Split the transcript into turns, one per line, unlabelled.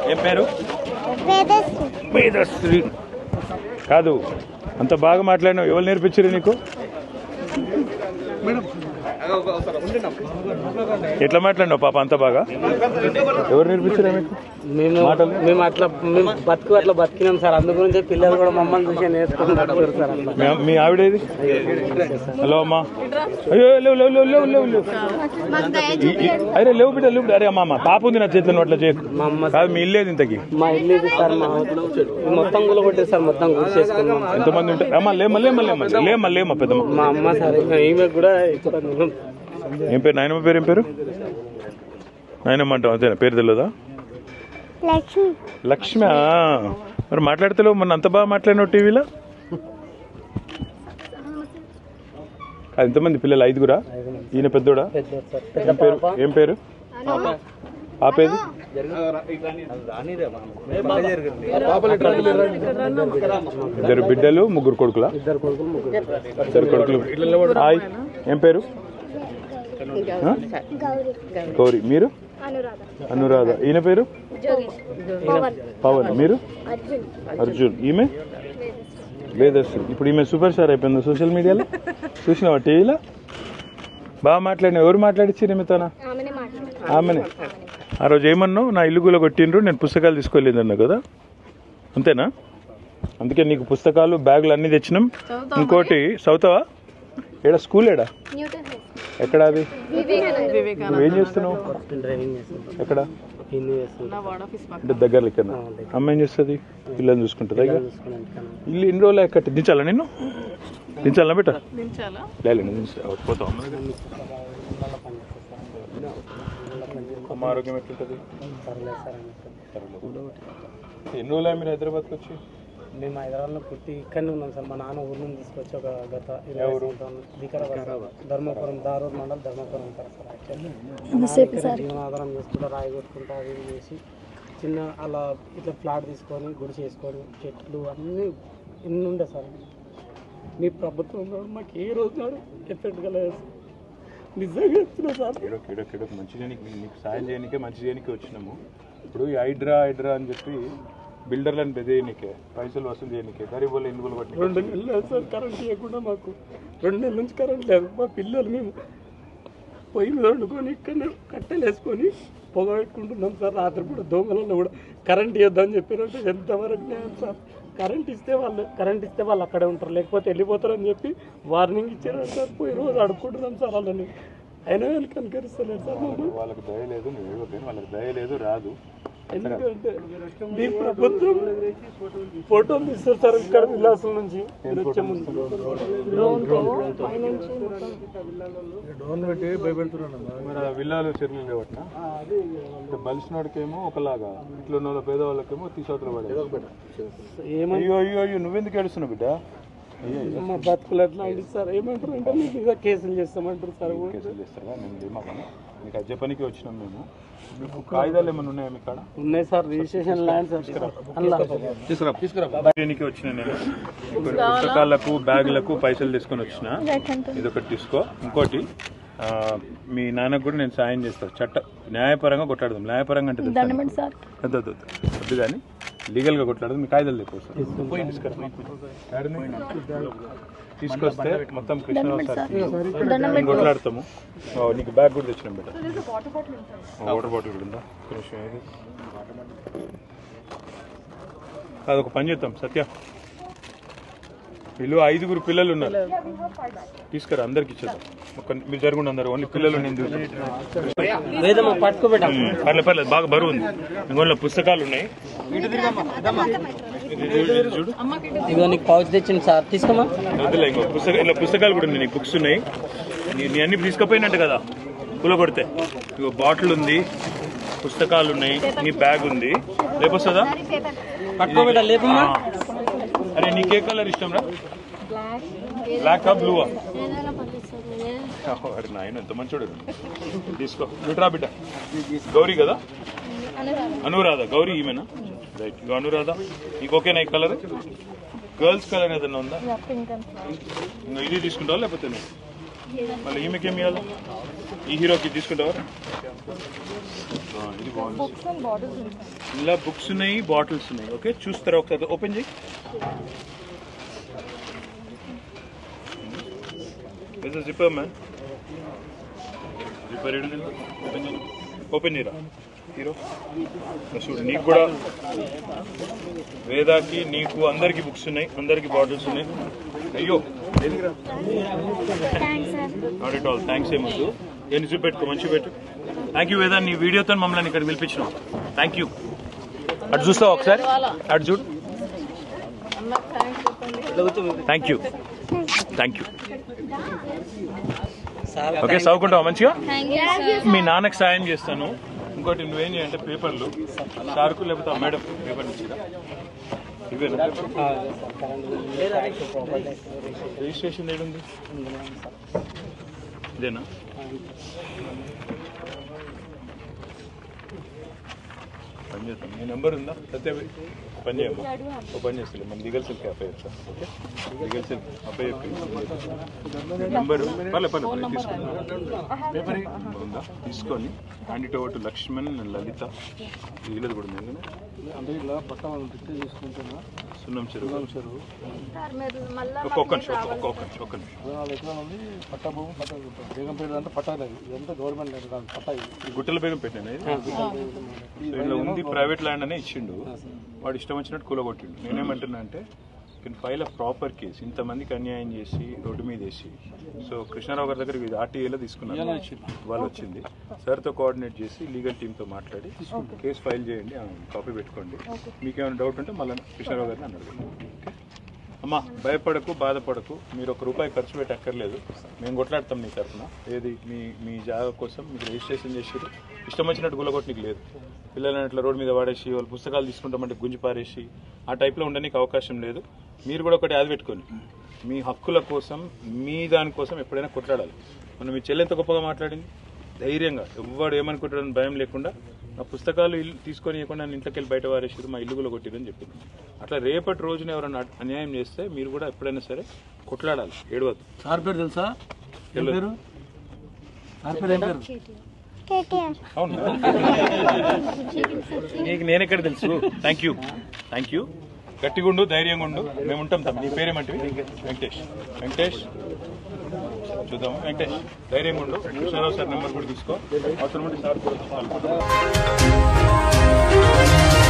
ఏం పేరు
వేదశ్రీ
వేదశ్రీ కాదు అంత బాగా మాట్లాడినావు ఎవరు నేర్పించారు నీకు ఎట్లా మాట్లాడినావు పాప అంత బాగా ఎవరు నేర్పించారా మీకు
మేము
మాటలు?
మేము అట్లా మేము బతుకు అట్లా బతికినాం సార్ అందు గురించి పిల్లలు కూడా మమ్మల్ని చూసి నేర్చుకుంటున్నారు సార్ అట్లా
మీ- మీ ఆవిడేది హలో అమ్మా అయ్యో లేవు లేవు లేవు లేవు లేవు లేవు
మాకు దయ
ఈ- ఈ- అరే లేవు బిడ్డ లేవు బిడ్డ అరే అమ్మా అమ్మ పాప ఉంది నా చేతిలో అట్లా చేయకు
మా అమ్మ
కాదు మీ ఇల్లేది ఇంతకి
మా ఇల్లు ఇది సార్ మా ఇది మొత్తం కూడా కొట్టేది సార్ మొత్తం గురి చేసుకున్నాం
ఎంతమంది ఉంటారు అమ్మా లేమ్మా లేమ్మా లేమ్మా లేమ్మా లేమ్మా పెద్దమ్మ
మా అమ్మ సార్ ఇంకా ఈమె కూడా ఇబ్బంది
ఏం పేరు నాయనమ్మ పేరు ఏం పేరు నాయనమ్మ అంటాం అంతేనా పేరు తెలియదా
లక్ష్మి
లక్ష్మి ఆ. మరి మాట్లాడతలేవు మొన్న అంత బాగా మాట్లాడినావు టీవీలో అది ఎంతమంది పిల్లలు ఐదుగురా ఈయన పెద్దోడా
పెద్ద సార్ పెద్ద
ఏం పేరు ఏం పేరు ఆపేది ఇద్దరు బిడ్డలు ముగ్గురు కొడుకులా
ఇద్దరు కొడుకులు ముగ్గురు
ఇద్దరు కొడుకులు హాయ్ ఏం పేరు ఆ?
గౌరీ
గౌరీ మీరు
అనురాధ
అనురాధ ఈయన పేరు
జోగేష్ పవన్
పవన్ మీరు
అర్జున్
అర్జున్ ఈమె వేదశ్రీ ఇప్పుడు ఈమె సూపర్ స్టార్ అయిపోయింది సోషల్ మీడియాలో చూసినావా టీవీలో బాగా మాట్లాడిన ఎవరు మాట్లాడిచ్చారు ఈమెతోనా
ఆమెనే మాట్లాడు
ఆమెనే ఆ రోజు ఏమన్నావు నా ఇల్లు కూడా కొట్టిండ్రు నేను పుస్తకాలు తీసుకోలేదన్నా కదా అంతేనా అందుకే నీకు పుస్తకాలు బ్యాగులు అన్నీ తెచ్చినాం ఇంకోటి చదువుతావా ఏడా స్కూల్ ఏడా
న్యూటన్ హై
ఎక్కడ అది
వివేకానంద
నువ్వేం చేస్తున్నావు
డ్రైవింగ్ చేస్తాం
ఎక్కడ
హిందీ చేస్తాం
అంటే దగ్గర లెక్కన అమ్మ ఏం చేస్తుంది పిల్లల్ని చూసుకుంటుందా ఇక
చూసుకున్నాం
ఇల్లు ఎన్ని రోజులు ఎక్కటి దించాలా నిన్ను దించాలా బిడ్డ లేదు నేను దించా పోతాం అమ్మ ఆరోగ్యం ఎట్లుంటుంది
పర్లేదు సార్ అన్నట్టు
ఎన్ని రోజులు మీరు హైదరాబాద్కి వచ్చి
మేము హైదరాబాద్లో పుట్టి ఇక్కడనే ఉన్నాం సార్ మా నాన్న ఊరు నుంచి తీసుకొచ్చి ఒక గత ఇరవై సంవత్సరాలు వికారాబాద్ ధర్మపురం దారూర్ మండలం ధర్మపురం ఉంటారు సార్ యాక్చువల్లీ జీవనాధారం చేసుకుంటా రాయి కొట్టుకుంటా అది ఇది చేసి చిన్న అలా ఇట్లా ఫ్లాట్ తీసుకొని గుడి చేసుకొని చెట్లు అన్నీ ఎన్ని ఉండే సార్ మీ ప్రభుత్వంలో మాకు ఏ రోజు నాడు ఎఫెక్ట్ కలగదు సార్. నిజంగా చెప్తున్నా సార్
కిడో కిడో కిడో మంచి చేయడానికి నీకు సాయం చేయడానికే మంచి చేయడానికి వచ్చినాము ఇప్పుడు ఈ హైడ్రా హైడ్రా అని చెప్పి బిల్డర్లను బెదేయనికే పైసలు వసూలు చేయనికే గరీబ్ వాళ్ళు ఎన్నుకలు పట్టి
రెండు నెలలు లేదు సార్ కరెంట్ ఇవ్వకుండా మాకు రెండు నెలల నుంచి కరెంట్ లేదు మా పిల్లలు మేము పొయ్యి మీద వండుకొని ఇక్కడనే కట్టెలు వేసుకొని పొగ పెట్టుకుంటున్నాం సార్ రాత్రి కూడా దోమలలో కూడా కరెంట్ ఇవ్వద్దని చెప్పారంటే ఎంతవరకు న్యాయం సార్ కరెంట్ ఇస్తే వాళ్ళు కరెంట్ ఇస్తే వాళ్ళు అక్కడే ఉంటారు లేకపోతే వెళ్ళిపోతారని చెప్పి వార్నింగ్ ఇచ్చారు సార్ పోయి రోజు అడుక్కుంటున్నాం సార్ వాళ్ళని అయినా వాళ్ళు కనుకరిస్తలేరు సార్ మమ్మల్ని
వాళ్ళకి దయ లేదు నువ్వు ఇవ్వకపోయినా వాళ్ళకి దయ లేదు రాదు
ఎందుకంటే మీ ప్రభుత్వం ఫోటోలు తీస్తారు సార్ ఇక్కడ విలాసం నుంచి మీరు వచ్చే ముందు
మరి ఆ విల్లాలు చెరువులు లేవట్నా అంటే బలిసినోడికేమో ఒకలాగా ఇట్లా ఉన్న వాళ్ళ పేదవాళ్ళకేమో తీసవతలు పడే
ఏమని
అయ్యో అయ్యో అయ్యో నువ్వెందుకు ఏడుస్తున్నావు బిడ్డ అయ్యో అయ్యో
మా బతుకులు ఎట్లా అంటే సార్ ఏమంటారు అంటే మీ మీద కేసులు చేస్తామంటారు సార్
కేసులు చేస్తారా నేను లేమా పని నీకు అజ్జ పనికి వచ్చినాం మేము మీకు కాగితాలు ఏమైనా ఉన్నాయా మీ కాడ
ఉన్నాయి సార్ రిజిస్ట్రేషన్ ల్యాండ్ సార్ అలా
దీనికి వచ్చిన నేను కొన్ని పుస్తకాలకు బ్యాగులకు పైసలు తీసుకొని వచ్చిన ఇదొకటి తీసుకో ఇంకోటి ఆ, మీ నాన్నకు కూడా నేను సాయం చేస్తాను చట్ట న్యాయపరంగా కొట్లాడదాం న్యాయపరంగా అంటే తెలుసా నీకు? వద్దు వద్దు వద్దు. వద్దు కానీ లీగల్గా కొట్లాడదాం మీ కాగితాలు తెప్పు తీసుకురా తీసుకొస్తే మొత్తం కృష్ణ సార్ మేము కొట్లాడతాము ఓ, నీకు బ్యాగ్ కూడా తెచ్చినాం బిడ్డ వాటర్ బాటిల్ కూడా ఉందా ఒక్క నిమిషం ఏది? అదొక పని చేద్దాం సత్య వీళ్ళు ఐదుగురు పిల్లలు ఉన్నారు తీసుకురా అందరికి ఇచ్చేద్దాం ఒక మీరు జరుగుండి అందరు ఓన్లీ పిల్లలు నేను చూసి
వేదమ్మ పట్టుకోబెట్టాం
ఉమ్, పర్లేదు పర్లేదు బాగా బరువు ఉంది ఇంకోళ్ళ పుస్తకాలు ఉన్నాయి ఇది చూడు, ఇది చూడు
ఇదిగో నీకు పౌచ్ తెచ్చింది సార్ తీసుకోమా
వద్దులే ఇంకో పుస్తక ఇలా పుస్తకాలు కూడా ఉన్నాయి నీకు బుక్స్ ఉన్నాయి నీ- నీ అన్ని తీసుకుపోయినట్టు కదా కూల కొడితే ఇగో బాటిల్ ఉంది పుస్తకాలు ఉన్నాయి నీ బ్యాగ్ ఉంది లేపొస్తుందా
పట్టుకోబెట్ట లేపమ్మా
ఆ. అరే నీకే కలర్ ఇష్టం రా బ్లాక్ బ్లూవా
ఏదైనా పంపిస్తుంది
అరే నాయన ఎంత మంచోడు తీసుకో విట్రా బిడ్డ గౌరీ కదా
అనురాధ
అనురాధ గౌరీ ఈమెనా రైట్ ఇగో అనురాధ నీకు ఓకేనా ఈ కలర్ గర్ల్స్ కలర్ ఏదైనా ఉందా
పింక్
ఇంకా ఇది తీసుకుంటావా లేకపోతే నువ్వు మళ్ళీ ఈమెకి ఏమి ఇవ్వాలి ఈ హీరోకి తీసుకుంటావా ఆ, ఇది బాగుంది ఇలా బుక్స్ ఉన్నాయి బాటిల్స్ ఉన్నాయి ఓకే చూస్తారా ఒకసారి ఓపెన్ చేయి జిప్పర్ మ్యాన్ జిప్పర్ ఓపెన్ చేయి ఓపెన్ చేయరా హీరో చూడు నీకు కూడా వేదాకి నీకు అందరికి బుక్స్ ఉన్నాయి అందరికి బాటిల్స్ ఉన్నాయి అయ్యో ఎందుకురా నాట్ ఎట్ ఆల్ థ్యాంక్స్ ఏమొద్దు నేను చూపెట్టుకో మంచి పెట్టు థ్యాంక్ యూ వేదా నీ వీడియోతో మమ్మల్ని ఇక్కడ పిలిపించినావు థ్యాంక్ యూ అటు చూస్తావు ఒకసారి అటు చూడు thank you thank you okay చదువుకుంటావా మంచిగా
థ్యాంక్ యూ సార్
మీ నాన్నకి సాయం చేస్తాను ఇంకోటి నువ్వేం చేయంటే పేపర్లు సార్కు లేకపోతే ఆ మేడం పేపర్ ఇచ్చిరా ఇవేనా రిజిస్ట్రేషన్ ఏడుంది ఇదేనా పని చేస్తాం మీ నెంబర్ ఉందా సత్య పని చేయమ్మా ఓ పని చేస్తుంది మన లీగల్ సెల్ క్యాప్ అయ్యా ఓకే లీగల్ సెల్ అబ్బాయి చెప్పి నెంబర్ పర్లే పర్లే పర్లే తీసుకుందాం ఉందా తీసుకొని hand it over to Lakshman Lalitha వీళ్ళది కూడా ఉంది ఎందుకనే?
అంటే ఇలా పట్ట వాళ్ళు రిక్వెస్ట్ చేసుకుంటున్నా
సున్నం చెరువు
చెరువు
సార్ మీరు మళ్ళా
ఒక్కొక్క నిమిషం ఒక్కొక్క ఒక్క నిమిషం ఒక్క నిమిషం
నాలుగు ఎకరాలు ఉంది పట్ట భూమి పట్ట బేగంపేట అంటే పట్టా లేదు ఇదంతా గవర్నమెంట్ ల్యాండ్ కాదు పట్టా ఇది
ఈ గుట్టల బేగం పెట్టాను ఇది దీనిలో ఉంది ప్రైవేట్ ల్యాండ్ అనే ఇచ్చిండు వాడు ఇష్టం వచ్చినట్టు కూలగొట్టిండు నేనేమంటున్నా అంటే can file a proper case ఇంతమందికి అన్యాయం చేసి రోడ్డు మీద వేసి సో కృష్ణారావు గారి దగ్గర ఇది ఆర్టీఏలో తీసుకున్నారు వాళ్ళు వచ్చింది సార్తో కోఆర్డినేట్ చేసి లీగల్ టీంతో మాట్లాడి కేసు ఫైల్ చేయండి కాపీ పెట్టుకోండి మీకు ఏమైనా డౌట్ ఉంటే మళ్ళీ కృష్ణారావు గారిని అని అడగండి ఓకే అమ్మా భయపడకు బాధపడకు మీరు ఒక రూపాయి ఖర్చు పెట్టక్కర్లేదు మేము కొట్లాడతాం నీ తరఫున ఏది మీ మీ జాగా కోసం మీకు రిజిస్ట్రేషన్ చేసారు ఇష్టం వచ్చినట్టు గులగొట్టనికి లేదు పిల్లలని అట్లా రోడ్డు మీద వాడేసి వాళ్ళు పుస్తకాలు తీసుకుంటామంటే గుంజి పారేసి ఆ టైప్లో ఉండడానికి అవకాశం లేదు మీరు కూడా ఒకటి అది పెట్టుకోండి మీ హక్కుల కోసం మీ దానికోసం ఎప్పుడైనా కొట్లాడాలి మనం మీ చెల్లెంత గొప్పగా మాట్లాడింది ధైర్యంగా ఎవ్వడు ఏమనుకుంటాడని భయం లేకుండా నా పుస్తకాలు ఇల్లు తీసుకొని ఇవ్వకుండా నన్ను ఇంట్లోకి వెళ్ళి బయట వారేసారు మా ఇల్లు కూడా కొట్టిరని చెప్పింది అట్లా రేపటి రోజున ఎవరైనా అన్యాయం చేస్తే మీరు కూడా ఎప్పుడైనా సరే కొట్లాడాలి ఏడవద్దు
సార్ పేరు తెలుసా ఏం
తెలియదు.
పేరు సార్ పేరు ఏం పేరు
అవును నీకు నేను ఎక్కడ తెలుసు థ్యాంక్ యూ థ్యాంక్ యూ గట్టిగా ఉండు ధైర్యంగా ఉండు మేము ఉంటాం తమ్మి నీ పేరేమంటివి వెంకటేష్ వెంకటేష్ చూద్దాం వెంకటేష్ ధైర్యంగా ఉండు కృష్ణారావు సార్ నెంబర్ కూడా తీసుకో అవసరం ఉంటే సార్ కూడా కాల్ కొట్టు.